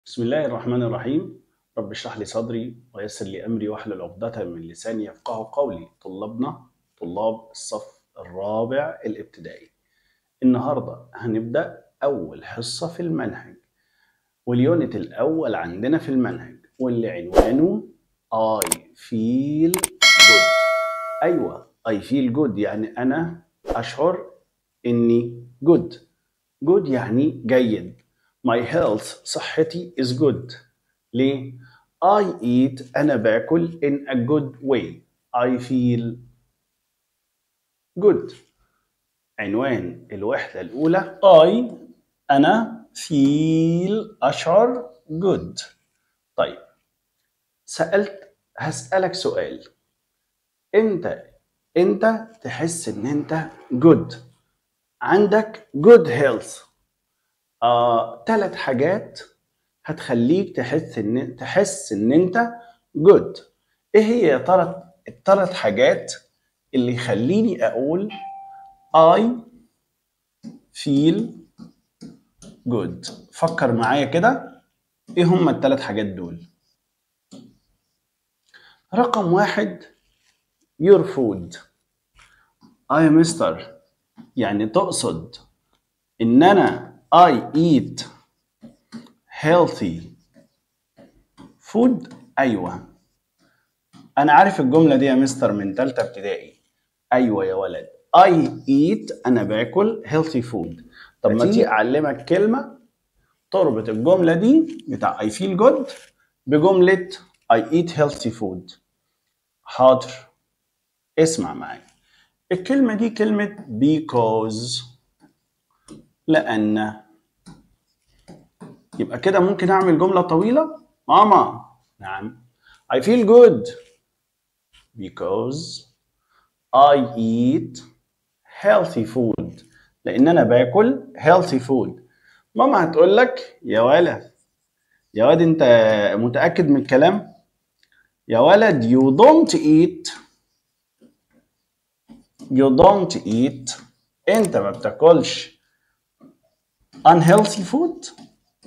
بسم الله الرحمن الرحيم رب اشرح لي صدري ويسر لي امري واحلل عقدة من لساني يفقه قولي طلابنا طلاب الصف الرابع الابتدائي النهارده هنبدا اول حصه في المنهج واليونت الاول عندنا في المنهج واللي عنوانه I feel good ايوه I feel good يعني انا اشعر اني good good يعني جيد My health صحتي is good ليه؟ I eat أنا باكل in a good way I feel good عنوان الوحدة الأولى I أنا feel أشعر good طيب سألت هسألك سؤال أنت أنت تحس إن أنت good عندك good health آه، ثلاث حاجات هتخليك تحس ان تحس ان انت جود ايه هي يا ترى الثلاث حاجات اللي يخليني اقول I feel good فكر معايا كده ايه هم الثلاث حاجات دول رقم واحد your food I مستر يعني تقصد ان انا I eat healthy food أيوة أنا عارف الجملة دي يا مستر من تالتة ابتدائي أيوة يا ولد I eat أنا باكل healthy food طب ما تيجي أعلمك كلمة تربط الجملة دي بتاع I feel good بجملة I eat healthy food حاضر اسمع معايا الكلمة دي كلمة because لأن يبقى كده ممكن أعمل جملة طويلة ماما نعم I feel good because I eat healthy food لأن أنا باكل healthy food ماما هتقول لك يا ولد يا ولد أنت متأكد من الكلام يا ولد you don't eat you don't eat أنت ما بتاكلش unhealthy food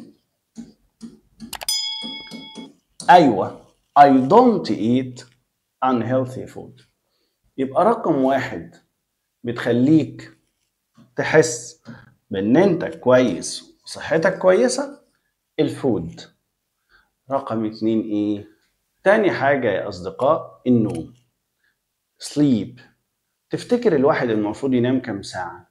أيوة I don't eat unhealthy food يبقى رقم واحد بتخليك تحس بأن أنت كويس وصحتك كويسة الفود رقم اتنين إيه؟ تاني حاجة يا أصدقاء النوم sleep تفتكر الواحد المفروض ينام كم ساعة؟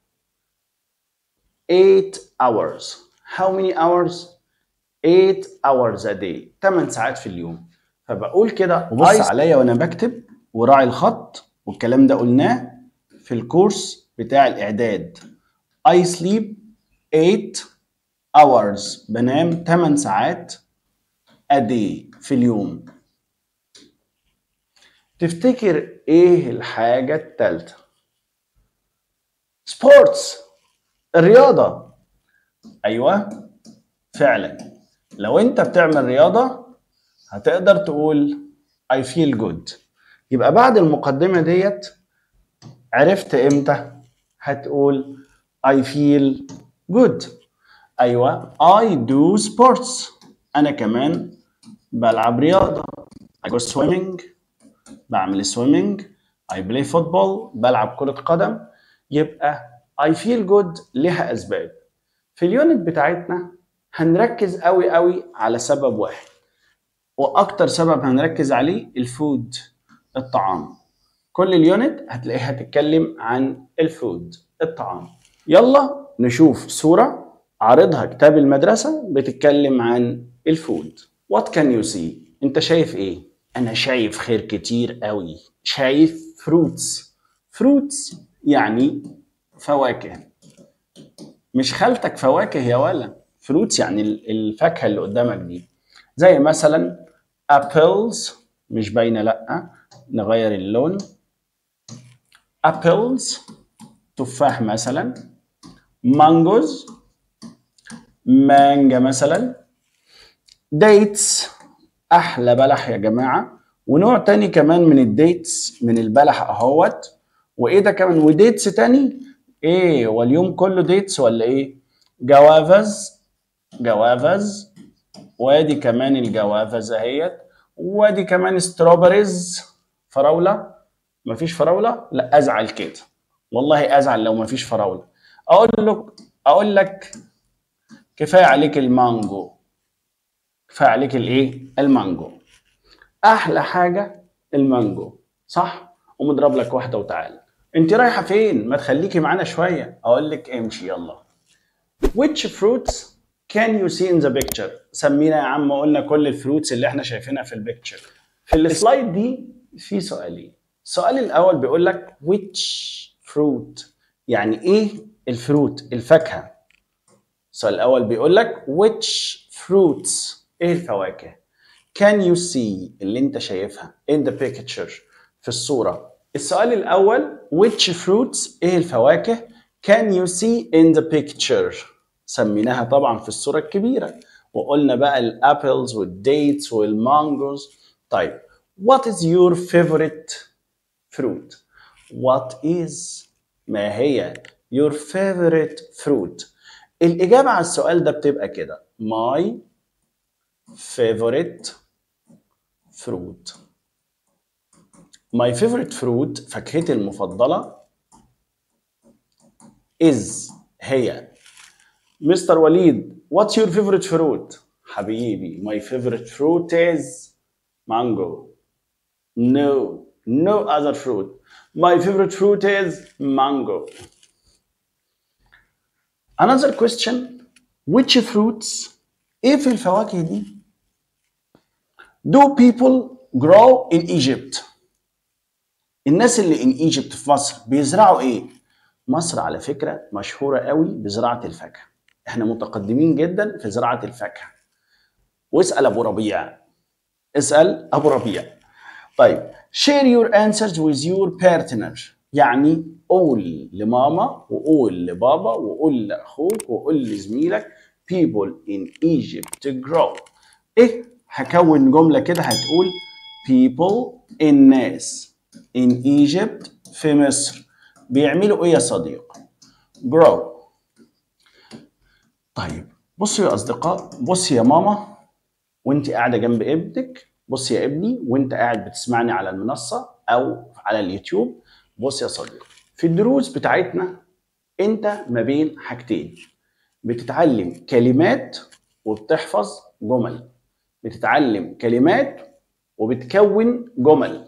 8 hours how many hours 8 hours a day 8 ساعات في اليوم فبقول كده وبص عليا وانا بكتب وراعي الخط والكلام ده قلناه في الكورس بتاع الاعداد I sleep 8 hours بنام 8 ساعات a day في اليوم تفتكر ايه الحاجة التالتة سبورتس الرياضة أيوة فعلا لو أنت بتعمل رياضة هتقدر تقول I feel good يبقى بعد المقدمة ديت عرفت إمتى هتقول I feel good أيوة I do sports أنا كمان بلعب رياضة I go swimming بعمل swimming I play football بلعب كرة قدم يبقى I feel good لها أسباب في اليونت بتاعتنا هنركز قوي قوي على سبب واحد وأكتر سبب هنركز عليه الفود الطعام كل اليونت هتلاقيها تتكلم عن الفود الطعام يلا نشوف صورة عارضها كتاب المدرسة بتتكلم عن الفود What can you see؟ أنت شايف إيه؟ أنا شايف خير كتير قوي شايف فروتس فروتس يعني فواكه مش خالتك فواكه يا ولا فروتس يعني الفاكهه اللي قدامك دي زي مثلا ابلز مش باينه لا نغير اللون ابلز تفاح مثلا مانجوز مانجا مثلا ديتس احلى بلح يا جماعه ونوع تاني كمان من الديتس من البلح اهوت وايه ده كمان وديتس تاني ايه واليوم كله ديتس ولا ايه جوافز جوافز وادي كمان الجوافة اهيت وادي كمان ستروبريز فراولة مفيش فراولة لا ازعل كده والله ازعل لو مفيش فراولة اقول لك اقول لك كفاية عليك المانجو كفاية عليك الايه المانجو احلى حاجة المانجو صح ومضرب لك واحدة وتعالى انت رايحة فين ما تخليكي معانا شوية اقول لك امشي يلا which fruits can you see in the picture سمينا يا عم قلنا كل الفروتس اللي احنا شايفينها في البيكتشر في السلايد دي في سؤالين السؤال الاول بيقول لك which fruit يعني ايه الفروت الفاكهه السؤال الاول بيقول لك which fruits ايه الفواكه can you see اللي انت شايفها in the picture في الصوره السؤال الاول which fruits ايه الفواكه can you see in the picture سميناها طبعا في الصوره الكبيره وقلنا بقى الابلز والديتس والمانجوز طيب what is your favorite fruit what is ما هي your favorite fruit الإجابة على السؤال ده بتبقى كده my favorite fruit my favorite fruit فاكهتي المفضلة is هي مستر وليد what's your favorite fruit حبيبي my favorite fruit is mango no no other fruit my favorite fruit is mango another question which fruits ايه في الفواكه دي do people grow in Egypt الناس اللي in Egypt في مصر بيزرعوا ايه مصر على فكرة مشهورة قوي بزراعة الفاكهة احنا متقدمين جدا في زراعة الفاكهة واسأل ابو ربيع اسأل ابو ربيع طيب share your answers with your partner يعني قول لماما وقول لبابا وقول لاخوك وقول لزميلك people in Egypt grow ايه هكون جملة كده هتقول people الناس in Egypt في مصر بيعملوا ايه يا صديق grow طيب بصوا يا اصدقاء بص يا ماما وانت قاعده جنب ابنك بص يا ابني وانت قاعد بتسمعني على المنصه او على اليوتيوب بص يا صديقي في الدروس بتاعتنا انت ما بين حاجتين بتتعلم كلمات وبتحفظ جمل بتتعلم كلمات وبتكون جمل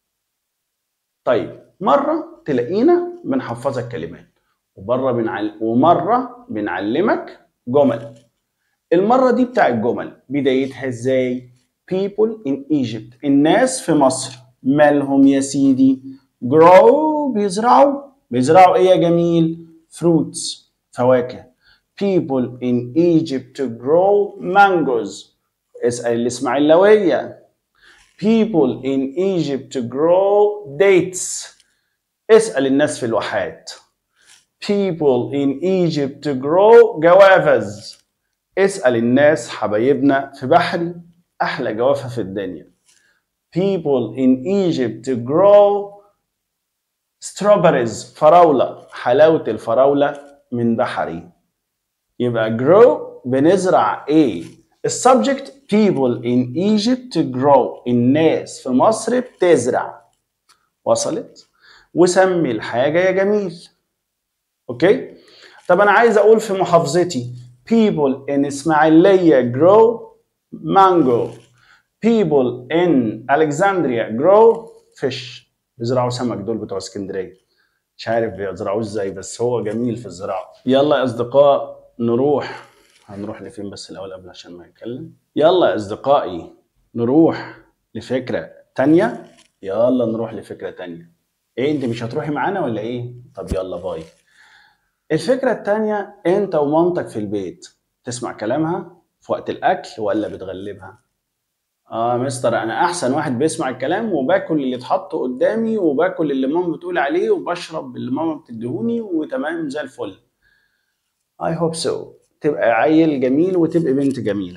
طيب مره تلاقينا بنحفظك كلمات وبره بنعل... ومره بنعلمك جمل المره دي بتاع الجمل بدايتها ازاي people in Egypt الناس في مصر مالهم يا سيدي grow بيزرعوا بيزرعوا ايه يا جميل fruits فواكه people in Egypt grow mangoes اسأل الإسماعيلوية people in Egypt grow dates اسأل الناس في الواحات people in Egypt grow جوافز اسأل الناس حبايبنا في بحري أحلى جوافة في الدنيا people in Egypt grow strawberries فراولة حلاوة الفراولة من بحري يبقى grow بنزرع ايه السبجكت people in Egypt grow الناس في مصر بتزرع وصلت وسمي الحاجة يا جميل اوكي طب انا عايز اقول في محافظتي people in اسماعيلية grow mango people in Alexandria grow fish بيزرعوا سمك دول بتوع اسكندريه مش عارف بيزرعوه ازاي بس هو جميل في الزراعه يلا يا اصدقاء نروح هنروح لفين بس الاول قبل عشان ما يتكلم يلا يا اصدقائي نروح لفكره تانية يلا نروح لفكره تانية ايه انت مش هتروحي معانا ولا ايه طب يلا باي الفكره التانية انت ومامتك في البيت تسمع كلامها في وقت الاكل ولا بتغلبها اه مستر انا احسن واحد بيسمع الكلام وباكل اللي اتحط قدامي وباكل اللي ماما بتقول عليه وبشرب اللي ماما بتديهوني وتمام زي الفل اي هوب سو تبقى عيل جميل وتبقى بنت جميلة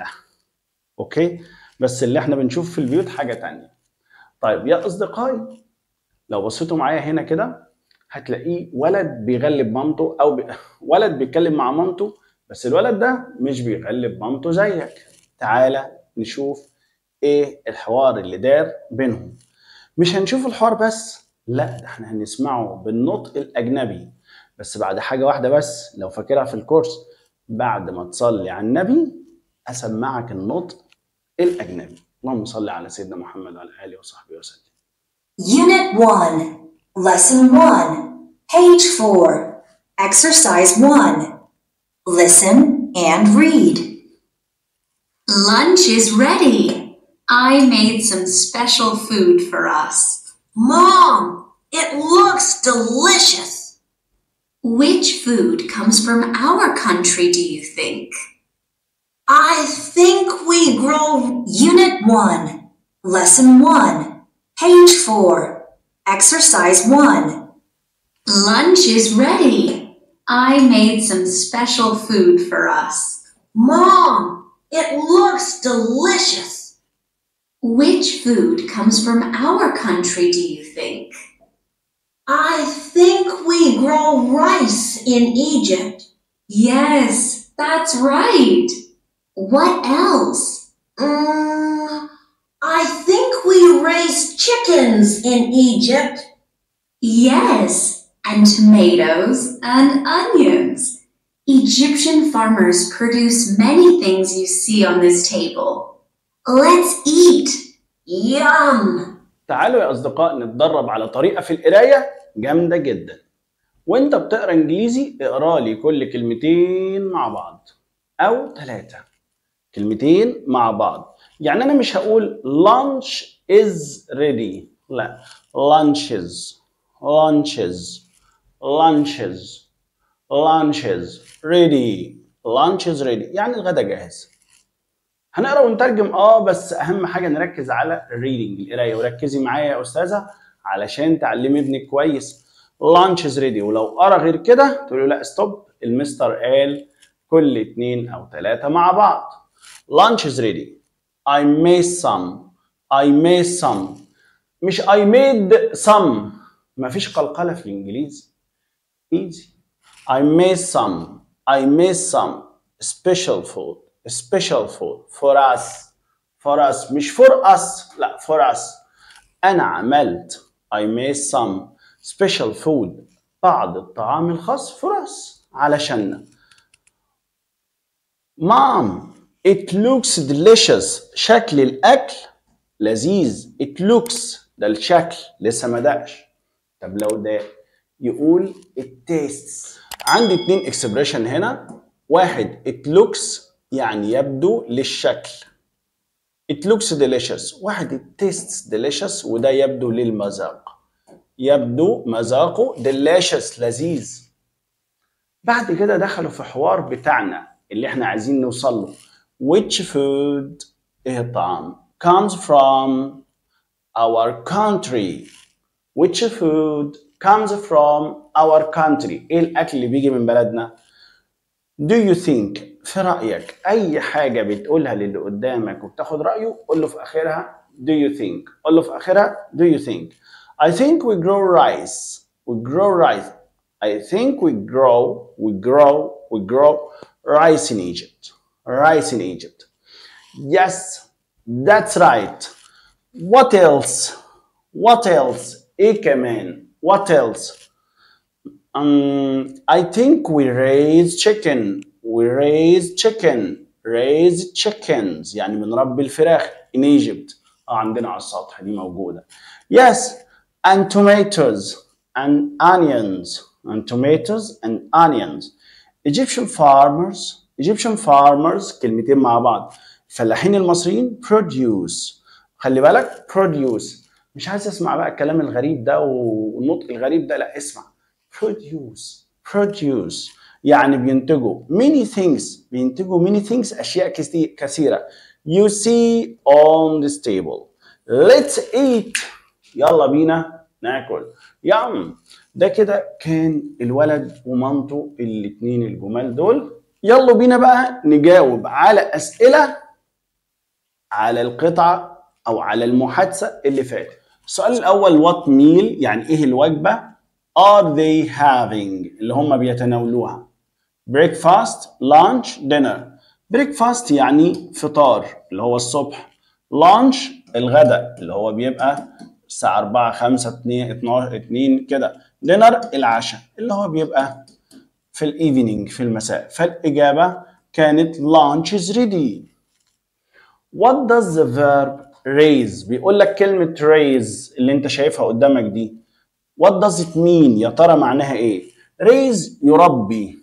اوكي بس اللي احنا بنشوف في البيوت حاجة تانية طيب يا اصدقائي لو بصيتوا معايا هنا كده هتلاقيه ولد بيغلب مامته او ب... ولد بيتكلم مع مامته بس الولد ده مش بيغلب مامته زيك تعالى نشوف ايه الحوار اللي دار بينهم مش هنشوف الحوار بس لا ده احنا هنسمعه بالنطق الاجنبي بس بعد حاجه واحده بس لو فاكرها في الكورس بعد ما تصلي على النبي اسمعك النطق الاجنبي اللهم صل على سيدنا محمد وعلى اله وصحبه وسلم Unit 1, Lesson 1, page 4, Exercise 1. Listen and read. Lunch is ready. I made some special food for us. Mom, it looks delicious. Which food comes from our country, do you think? I think we grow Unit 1, Lesson 1, page 4, Exercise 1. Lunch is ready. I made some special food for us. Mom, it looks delicious. Which food comes from our country, do you think? I think we grow rice in Egypt. Yes, that's right. What else? Mm, I think we raise chickens in Egypt. Yes, and tomatoes and onions. Egyptian farmers produce many things you see on this table. Let's eat. Yum! تعالوا يا اصدقاء نتدرب على طريقه في القرايه جامده جدا وانت بتقرا انجليزي اقرا لي كل كلمتين مع بعض او ثلاثه كلمتين مع بعض يعني انا مش هقول lunch is ready لا lunches lunches lunches lunches ready lunch is ready يعني الغدا جاهز هنقرا ونترجم اه بس اهم حاجه نركز على الريدنج القرايه وركزي معايا يا استاذه علشان تعلمي ابنك كويس لانش از ريدي ولو قرا غير كده تقول له لا ستوب المستر قال كل اتنين او ثلاثه مع بعض لانش از ريدي I made some I made some مش I made some مفيش قلقله في الانجليزي easy I made some I made some special food special food for us for us مش for us لا for us أنا عملت I made some special food بعض الطعام الخاص for us علشاننا Mom it looks delicious شكل الأكل لذيذ it looks ده الشكل لسه ما دقش طب لو ده يقول it tastes عندي اتنين expression هنا واحد it looks يعني يبدو للشكل it looks delicious واحد it tastes delicious وده يبدو للمذاق يبدو مذاقه delicious لذيذ بعد كده دخلوا في حوار بتاعنا اللي احنا عايزين نوصل له which food ايه الطعام comes from our country which food comes from our country ايه الاكل اللي بيجي من بلدنا Do you think في رأيك أي حاجة بتقولها للي قدامك وبتاخد رأيه قول له في آخرها Do you think قول له في آخرها Do you think I think we grow rice we grow rice I think we grow we grow we grow rice in Egypt rice in Egypt Yes that's right What else What else إيه كمان What else Um, I think we raise chicken. We raise chicken. Raise chickens. يعني بنربي الفراخ in Egypt. اه عندنا على السطح دي موجودة. Yes, and tomatoes and onions and tomatoes and onions. Egyptian farmers Egyptian farmers كلمتين مع بعض. الفلاحين المصريين produce. خلي بالك produce. مش عايز اسمع بقى الكلام الغريب ده والنطق الغريب ده لا اسمع. produce produce يعني بينتجوا many things بينتجوا many things أشياء كثي- كثيرة you see on this table let's eat يلا بينا ناكل يام ده كده كان الولد ومامته الاتنين الجمال دول يلا بينا بقى نجاوب على أسئلة على القطعة أو على المحادثة اللي فاتت السؤال الأول what meal يعني إيه الوجبة are they having اللي هم بيتناولوها breakfast lunch dinner بريكفاست يعني فطار اللي هو الصبح لانش الغداء اللي هو بيبقى الساعة 4 5 2 12 2 كده دينر العشاء اللي هو بيبقى في الايفنينج في المساء فالإجابة كانت lunch is ready What does the verb raise بيقول لك كلمة raise اللي انت شايفها قدامك دي What does it mean يا ترى معناها ايه raise يربي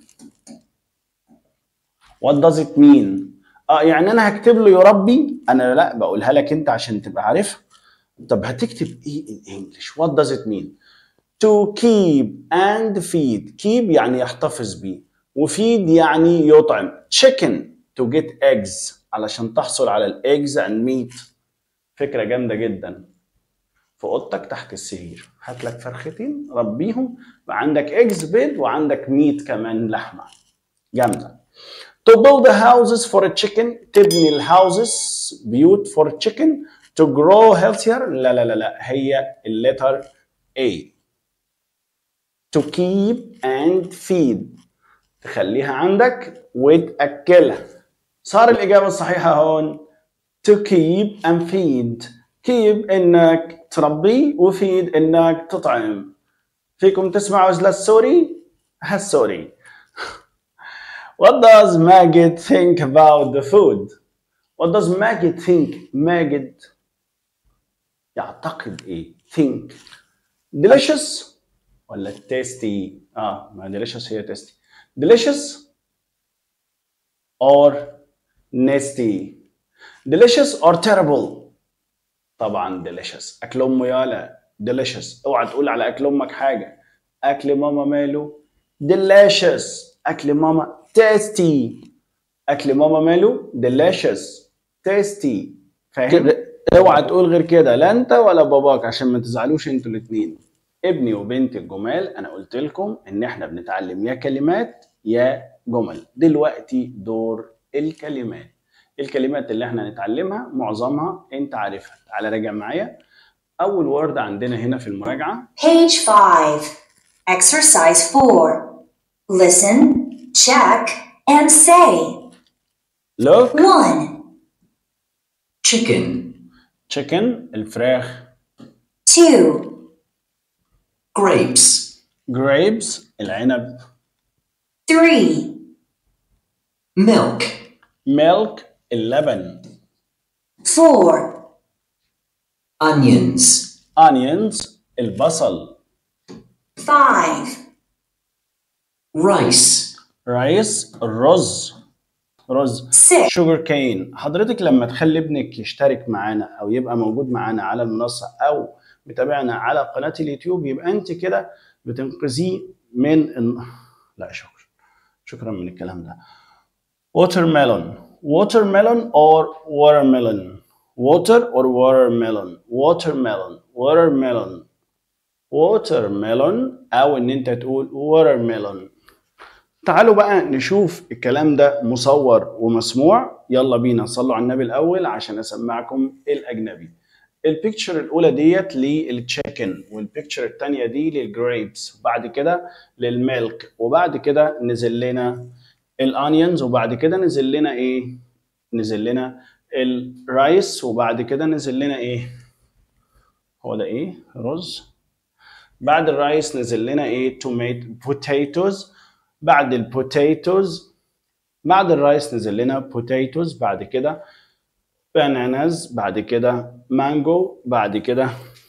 What does it mean اه يعني انا هكتب له يربي انا لا بقولها لك انت عشان تبقى عارفها طب هتكتب ايه in English what does it mean to keep and feed keep يعني يحتفظ بيه وفيد يعني يطعم chicken to get eggs علشان تحصل على الايجز and meat فكرة جامدة جدا في اوضتك تحت السرير هات لك فرختين ربيهم بقى عندك ايجز بيض وعندك ميت كمان لحمة جامدة to build the houses for a chicken تبني الهاوسز بيوت for a chicken to grow healthier لا لا لا لا هي اللتر A to keep and feed تخليها عندك وتأكلها صار الإجابة الصحيحة هون to keep and feed keep إنك تربي وفيد إنك تطعم فيكم تسمعوا للسوري هالسوري What does Magid think about the food? What does Magid think? Magid يعتقد ايه؟ think delicious ولا tasty؟ اه ما delicious هي tasty delicious or nasty delicious or terrible طبعا delicious اكل امه يالا delicious اوعى تقول على اكل امك حاجه اكل ماما ماله delicious اكل ماما tasty اكل ماما ماله delicious tasty فاهم اوعى تقول غير كده لا انت ولا باباك عشان ما تزعلوش انتوا الاثنين ابني وبنتي الجمال انا قلت لكم ان احنا بنتعلم يا كلمات يا جمل دلوقتي دور الكلمات الكلمات اللي احنا هنتعلمها معظمها انت عارفها تعالى راجع معايا اول وورد عندنا هنا في المراجعه Page 5. Exercise 4. Listen, check, and say. look 1, chicken, chicken الفراخ 2, grapes, grapes العنب 3, milk, milk اللبن 4, onions, onions البصل 5, rice, رايس الرز رز 6, شوجر كين حضرتك لما تخلي ابنك يشترك معانا او يبقى موجود معانا على المنصه او متابعنا على قناه اليوتيوب يبقى انت كده بتنقذيه من ال... لا شكرا شكرا من الكلام ده watermelon watermelon or watermelon water or watermelon watermelon watermelon watermelon او ان انت تقول watermelon تعالوا بقى نشوف الكلام ده مصور ومسموع يلا بينا صلوا على النبي الاول عشان اسمعكم الاجنبي البيكتشر الاولى ديت للتشيكن والبيكتشر الثانيه دي للجريبس وبعد كده للميلك وبعد كده نزل لنا الانيونز وبعد كده نزل لنا ايه نزل لنا الرايس وبعد كده نزل لنا ايه هو ده ايه رز بعد الرايس نزل لنا ايه توميت بوتيتوز بعد البوتيتوز بعد الرايس نزل لنا بوتيتوز بعد كده باناناز بعد كده مانجو بعد كده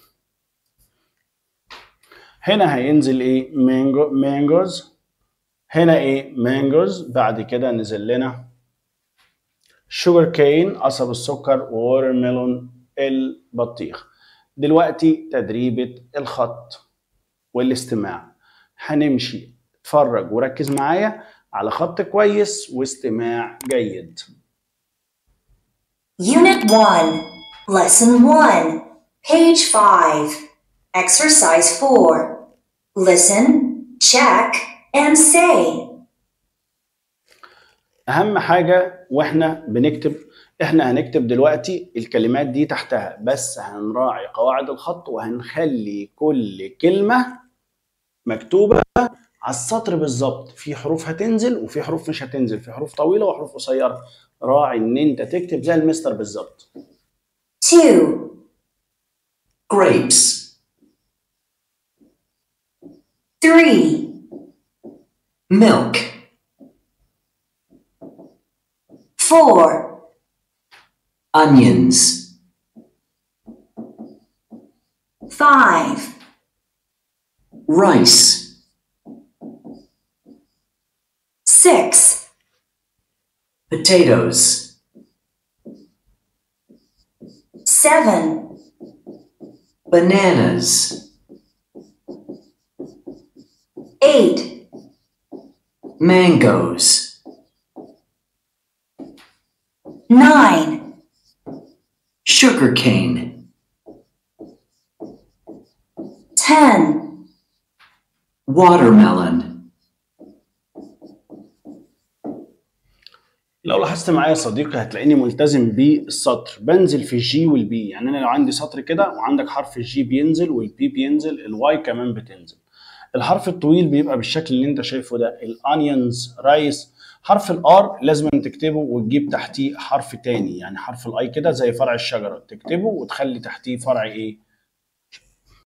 هنا هينزل ايه مانجو مانجوز هنا ايه مانجوز بعد كده نزل لنا شوجر كين قصب السكر ووتر ميلون البطيخ دلوقتي تدريبة الخط والاستماع هنمشي اتفرج وركز معايا على خط كويس واستماع جيد Unit 1, Lesson 1, page 5. Exercise 4. Listen, check, and say. اهم حاجه واحنا بنكتب احنا هنكتب دلوقتي الكلمات دي تحتها بس هنراعي قواعد الخط وهنخلي كل كلمه مكتوبه على السطر بالظبط في حروف هتنزل وفي حروف مش هتنزل في حروف طويله وحروف قصيره راعي ان انت تكتب زي المستر بالظبط 2, grapes, 3, milk, 4, onions, 5, rice, 6, potatoes, 7, bananas, 8, mangoes, 9, sugarcane, 10, watermelon, لو لاحظت معايا يا صديقي هتلاقيني ملتزم بالسطر بنزل في الجي والبي يعني انا لو عندي سطر كده وعندك حرف الجي بينزل والبي بينزل الواي كمان بتنزل الحرف الطويل بيبقى بالشكل اللي انت شايفه ده الانيونز رايس حرف الار لازم تكتبه وتجيب تحتيه حرف تاني يعني حرف الاي كده زي فرع الشجره تكتبه وتخلي تحتيه فرع ايه